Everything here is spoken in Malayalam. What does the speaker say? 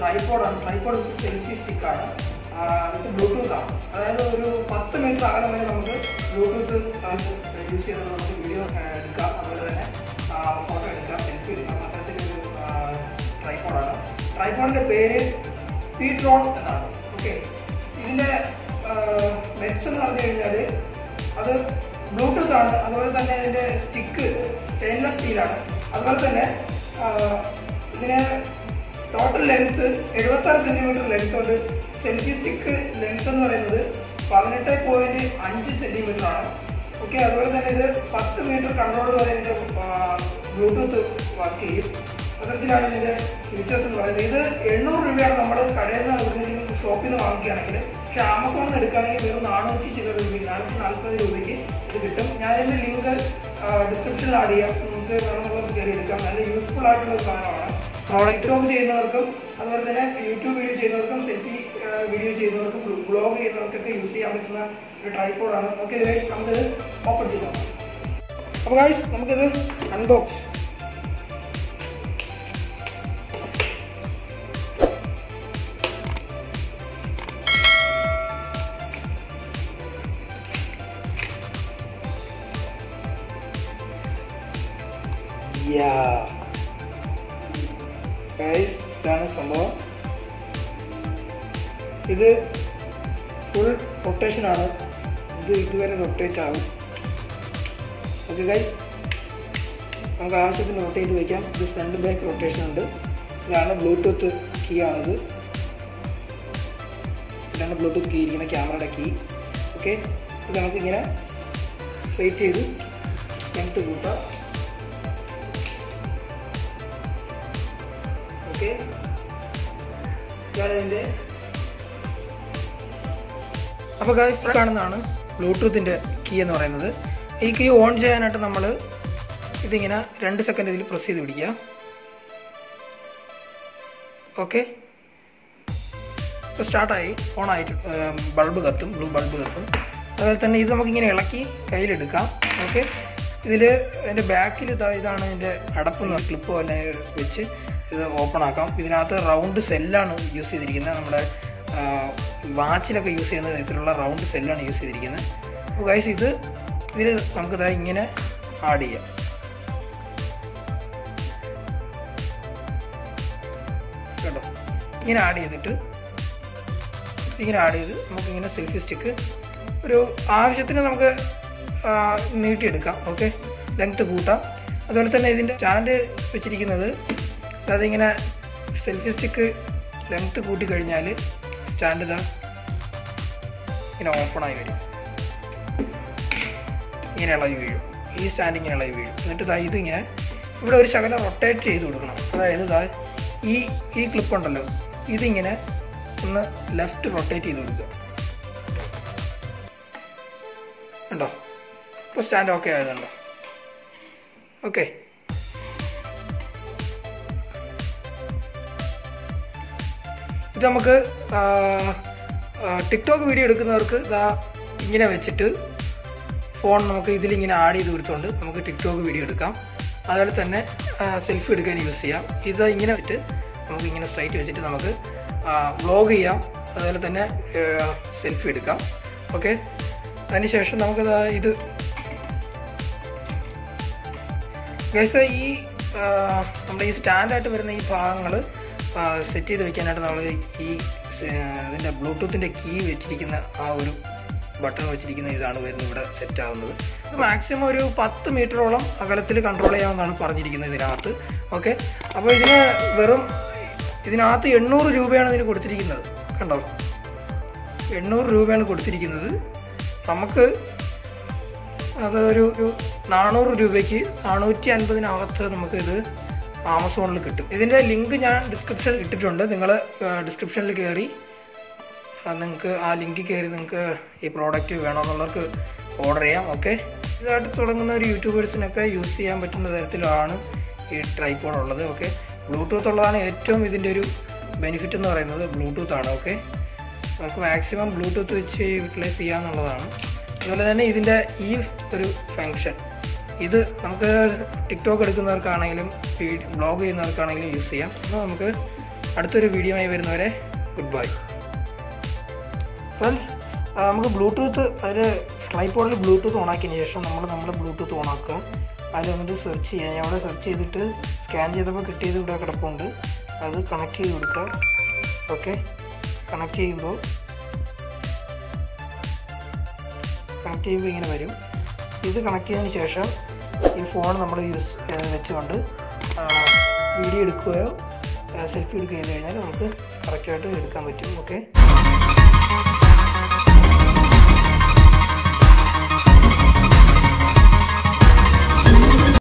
ട്രൈപോഡാണ് ട്രൈപോഡ് വിത്ത് സെൽഫി സ്റ്റിക്കാണ് വിത്ത് ബ്ലൂടൂത്ത് ആണ് അതായത് ഒരു പത്ത് മീറ്റർ അകലം വരെ നമുക്ക് ബ്ലൂടൂത്ത് യൂസ് ചെയ്ത് നമുക്ക് വീഡിയോ എടുക്കാം അതുപോലെ തന്നെ ഫോട്ടോ എടുക്കാം സെൽഫി എടുക്കാം അത്തരത്തിലൊരു ട്രൈപോഡാണ് ട്രൈപോഡിൻ്റെ പേര് പീട്രോൺ എന്നാണ് ഓക്കെ ഇതിൻ്റെ മെറ്റ്സ് എന്ന് പറഞ്ഞു കഴിഞ്ഞാൽ അത് ബ്ലൂടൂത്ത് ആണ് അതുപോലെ തന്നെ ഇതിൻ്റെ സ്റ്റിക്ക് സ്റ്റെയിൻലെസ് സ്റ്റീലാണ് അതുപോലെ തന്നെ ആ, ഇതിന് ടോട്ടൽ ലെങ്ത് എഴുപത്താറ് സെന്റിമീറ്റർ ലെങ്ത് ഉണ്ട് സെൽഫി സ്റ്റിക്ക് ലെങ്ത് എന്ന് പറയുന്നത് പതിനെട്ട് പോയിന്റ് അഞ്ച് സെന്റിമീറ്റർ ആണ് ഓക്കെ അതുപോലെ തന്നെ ഇത് പത്ത് മീറ്റർ കൺട്രോൾ വരെ ഇതിന്റെ ബ്ലൂടൂത്ത് വർക്ക് ചെയ്യും അത്തരത്തിലാണ് ഇതിന്റെ ഫീച്ചേഴ്സ് എന്ന് പറയുന്നത് ഇത് എണ്ണൂറ് രൂപയാണ് നമ്മൾ കടയിൽ നിന്ന് എവിടെയെങ്കിലും ഷോപ്പിൽ നിന്ന് വാങ്ങിക്കുകയാണെങ്കിൽ പക്ഷെ ആമസോണിൽ നിന്ന് എടുക്കുകയാണെങ്കിൽ വെറും നാനൂറ്റി ചില രൂപയ്ക്ക് നാനൂറ്റി നാൽപ്പത് രൂപയ്ക്ക് ഇത് കിട്ടും ഞാൻ ഇതിന്റെ ലിങ്ക് ഡിസ്ക്രിപ്ഷനിൽ ആഡ് ചെയ്യാം നിങ്ങൾക്ക് വേണമെന്നുള്ളത് കയറി എടുക്കാം നല്ല യൂസ്ഫുൾ ആയിട്ടുള്ള ഒരു സാധനമാണ് പ്രോഡക്റ്റ് ടോക്ക് ചെയ്യുന്നവർക്കും അതുപോലെ തന്നെ യൂട്യൂബ് വീഡിയോ ചെയ്യുന്നവർക്കും സെൽഫി വീഡിയോ ചെയ്യുന്നവർക്കും ബ്ലോഗ് ചെയ്യുന്നവർക്കൊക്കെ യൂസ് ചെയ്യാൻ പറ്റുന്ന ഒരു ട്രൈപ്പോഡാണ് ഓക്കെ നമുക്കിത് ഓപ്പൺ ചെയ്ത് നോക്കാം അപ്പോൾ ഗൈസ് നമുക്കിത് അൺബോക്സ് ഗൈസ് ഇതാണ് സംഭവം ഇത് ഫുൾ റൊട്ടേഷൻ ആണ് ഇത് ഇതുവരെ റൊട്ടേറ്റ് ആകും ഓക്കെ ഗൈസ് നമുക്ക് ആവശ്യത്തിന് റൊട്ടേറ്റ് ചെയ്ത് വയ്ക്കാം ഇത് ഫ്രണ്ട് ബാക്ക് റൊട്ടേഷൻ ഉണ്ട് ഇതാണ് ബ്ലൂടൂത്ത് കീ ആണിത് ഇതാണ് ബ്ലൂടൂത്ത് കീ ഇരിക്കുന്ന ക്യാമറയുടെ കീ ഓക്കെ ഇത് നമുക്കിങ്ങനെ സ്ട്രൈറ്റ് ചെയ്ത് ലെങ്ത് കൂട്ടാം ഓക്കെ ഇതാണ് ഇതിൻ്റെ അപ്പോൾ ഗൈസ് കാണുന്നതാണ് ബ്ലൂടൂത്തിൻ്റെ കീ എന്ന് പറയുന്നത് ഈ കീ ഓൺ ചെയ്യാനായിട്ട് നമ്മൾ ഇതിങ്ങനെ രണ്ട് സെക്കൻഡ് ഇതിൽ പ്രസ് ചെയ്ത് പിടിക്കുക ഓക്കെ ഇപ്പോൾ സ്റ്റാർട്ടായി ഓൺ ആയിട്ട് ബൾബ് കത്തും ബ്ലൂ ബൾബ് കത്തും അതുപോലെ തന്നെ ഇത് നമുക്കിങ്ങനെ ഇളക്കി കയ്യിലെടുക്കാം ഓക്കെ ഇതിൽ അതിൻ്റെ ബാക്കിൽ ഇതാ ഇതാണ് ഇതിൻ്റെ അടപ്പ് ക്ലിപ്പ് പോലെ വെച്ച് ഇത് ഓപ്പൺ ആക്കാം ഇതിനകത്ത് റൗണ്ട് സെല്ലാണ് യൂസ് ചെയ്തിരിക്കുന്നത് നമ്മുടെ വാച്ചിലൊക്കെ യൂസ് ചെയ്യുന്ന തരത്തിലുള്ള റൗണ്ട് സെല്ലാണ് യൂസ് ചെയ്തിരിക്കുന്നത് അപ്പോൾ ഗൈസ് ഇത് ഇതിൽ നമുക്കിതാ ഇങ്ങനെ ആഡ് ചെയ്യാം കേട്ടോ ഇങ്ങനെ ആഡ് ചെയ്തിട്ട് ഇങ്ങനെ ആഡ് ചെയ്ത് നമുക്കിങ്ങനെ സെൽഫി സ്റ്റിക്ക് ഒരു ആവശ്യത്തിന് നമുക്ക് ആ, നീട്ടിയെടുക്കാം ഓക്കെ ലെങ്ത് കൂട്ടാം അതുപോലെ തന്നെ ഇതിൻ്റെ സ്റ്റാൻഡ് വെച്ചിരിക്കുന്നത് അതിങ്ങനെ സെൽഫി സ്റ്റിക്ക് ലെങ്ത് കൂട്ടി കഴിഞ്ഞാൽ സ്റ്റാൻഡ് ഇതാ ഇങ്ങനെ ഓപ്പണായി വരും ഇങ്ങനെ ഇളകി വീഴും ഈ സ്റ്റാൻഡ് ഇങ്ങനെ ഇളകി വീഴും എന്നിട്ട് ഇതാ ഇതിങ്ങനെ ഇവിടെ ഒരു ശകലം റൊട്ടേറ്റ് ചെയ്ത് കൊടുക്കണം അതായത് ഇതാ ഈ ഈ ക്ലിപ്പ് ഉണ്ടല്ലോ ഇതിങ്ങനെ ഒന്ന് ലെഫ്റ്റ് റൊട്ടേറ്റ് ചെയ്ത് കൊടുക്കുക ഉണ്ടോ ഇപ്പോൾ സ്റ്റാൻഡ് ഓക്കെ ആയതുണ്ടോ ഓക്കെ ഇത് നമുക്ക് ആ, ആ, ടിക്ടോക്ക് വീഡിയോ എടുക്കുന്നവർക്ക് ഇതാ ഇങ്ങനെ വെച്ചിട്ട് ഫോൺ നമുക്ക് ഇതിലിങ്ങനെ ആഡ് ചെയ്ത് കൊടുത്തുകൊണ്ട് നമുക്ക് ടിക്ടോക്ക് വീഡിയോ എടുക്കാം അതുപോലെ തന്നെ സെൽഫി എടുക്കാൻ യൂസ് ചെയ്യാം ഇത് ഇങ്ങനെ വെച്ചിട്ട് നമുക്ക് ഇങ്ങനെ സ്ട്രൈറ്റ് വെച്ചിട്ട് നമുക്ക് വ്ളോഗ് ചെയ്യാം അതുപോലെ തന്നെ സെൽഫി എടുക്കാം ഓക്കെ അതിനുശേഷം നമുക്കത് ഇത് ഗൈസ് ഈ ആ, നമ്മുടെ ഈ സ്റ്റാൻഡായിട്ട് വരുന്ന ഈ ഭാഗങ്ങൾ സെറ്റ് ചെയ്ത് വെക്കാനായിട്ട് നമ്മൾ ഈ സ- ഇതിൻ്റെ ബ്ലൂടൂത്തിൻ്റെ കീ വെച്ചിരിക്കുന്ന ആ ഒരു ബട്ടൺ വെച്ചിരിക്കുന്ന ഇതാണ് വരുന്നത് ഇവിടെ സെറ്റ് ആവുന്നത് ഇത് മാക്സിമം ഒരു പത്ത് മീറ്ററോളം അകലത്തിൽ കൺട്രോൾ ചെയ്യാമെന്നാണ് പറഞ്ഞിരിക്കുന്നത് ഇതിനകത്ത് ഓക്കെ അപ്പോൾ ഇതിന് വെറും ഇതിനകത്ത് എണ്ണൂറ് രൂപയാണ് ഇതിന് കൊടുത്തിരിക്കുന്നത് കണ്ടോ എണ്ണൂറ് രൂപയാണ് കൊടുത്തിരിക്കുന്നത് നമുക്ക് അത് ഒരു ഒരു നാനൂറ് രൂപയ്ക്ക് നാനൂറ്റി അൻപതിനകത്ത് നമുക്ക് ഇത് ആമസോണിൽ കിട്ടും ഇതിൻ്റെ ലിങ്ക് ഞാൻ ഡിസ്ക്രിപ്ഷനിൽ ഇട്ടിട്ടുണ്ട് നിങ്ങൾ ഡിസ്ക്രിപ്ഷനിൽ കയറി നിങ്ങൾക്ക് ആ ലിങ്കിൽ കയറി നിങ്ങൾക്ക് ഈ പ്രോഡക്റ്റ് വേണമെന്നുള്ളവർക്ക് ഓർഡർ ചെയ്യാം ഓക്കെ ഇതായിട്ട് തുടങ്ങുന്ന ഒരു യൂട്യൂബേഴ്സിനൊക്കെ യൂസ് ചെയ്യാൻ പറ്റുന്ന തരത്തിലാണ് ഈ ട്രൈപ്പോഡ് ഉള്ളത് ഓക്കെ ബ്ലൂടൂത്ത് ഉള്ളതാണ് ഏറ്റവും ഇതിൻ്റെ ഒരു ബെനിഫിറ്റ് എന്ന് പറയുന്നത് ബ്ലൂടൂത്ത് ആണ് ഓക്കെ നമുക്ക് മാക്സിമം ബ്ലൂടൂത്ത് വെച്ച് യൂട്ടിലൈസ് ചെയ്യാന്നുള്ളതാണ് അതുപോലെ തന്നെ ഇതിൻ്റെ ഈ ഒരു ഫങ്ഷൻ ഇത് നമുക്ക് ടിക്ടോക്ക് എടുക്കുന്നവർക്കാണെങ്കിലും ബ്ലോഗ് ചെയ്യുന്നവർക്കാണെങ്കിലും യൂസ് ചെയ്യാം അപ്പോൾ നമുക്ക് അടുത്തൊരു വീഡിയോയുമായി വരുന്നവരെ ഗുഡ് ബൈ ഫ്രണ്ട്സ് നമുക്ക് ബ്ലൂടൂത്ത് അതിൽ ട്രൈപോഡിൽ ബ്ലൂടൂത്ത് ഓണാക്കിയതിന് ശേഷം നമ്മൾ നമ്മുടെ ബ്ലൂടൂത്ത് ഓണാക്കുക അതിൽ വന്നിട്ട് സെർച്ച് ചെയ്യുക ഞാൻ അവിടെ സെർച്ച് ചെയ്തിട്ട് സ്കാൻ ചെയ്തപ്പോൾ കിട്ടിയത് ഇവിടെ കിടപ്പുണ്ട് അത് കണക്ട് ചെയ്ത് കൊടുക്കുക ഓക്കെ കണക്ട് ചെയ്യുമ്പോൾ കണക്ട് ചെയ്യുമ്പോൾ ഇങ്ങനെ വരും ഇത് കണക്ട് ചെയ്തതിന് ശേഷം ഈ ഫോൺ നമ്മൾ യൂസ് വെച്ചുകൊണ്ട് വീഡിയോ എടുക്കുകയോ സെൽഫി എടുക്കുകയോ ചെയ്ത് കഴിഞ്ഞാൽ നമുക്ക് കറക്റ്റായിട്ട് എടുക്കാൻ പറ്റും ഓക്കെ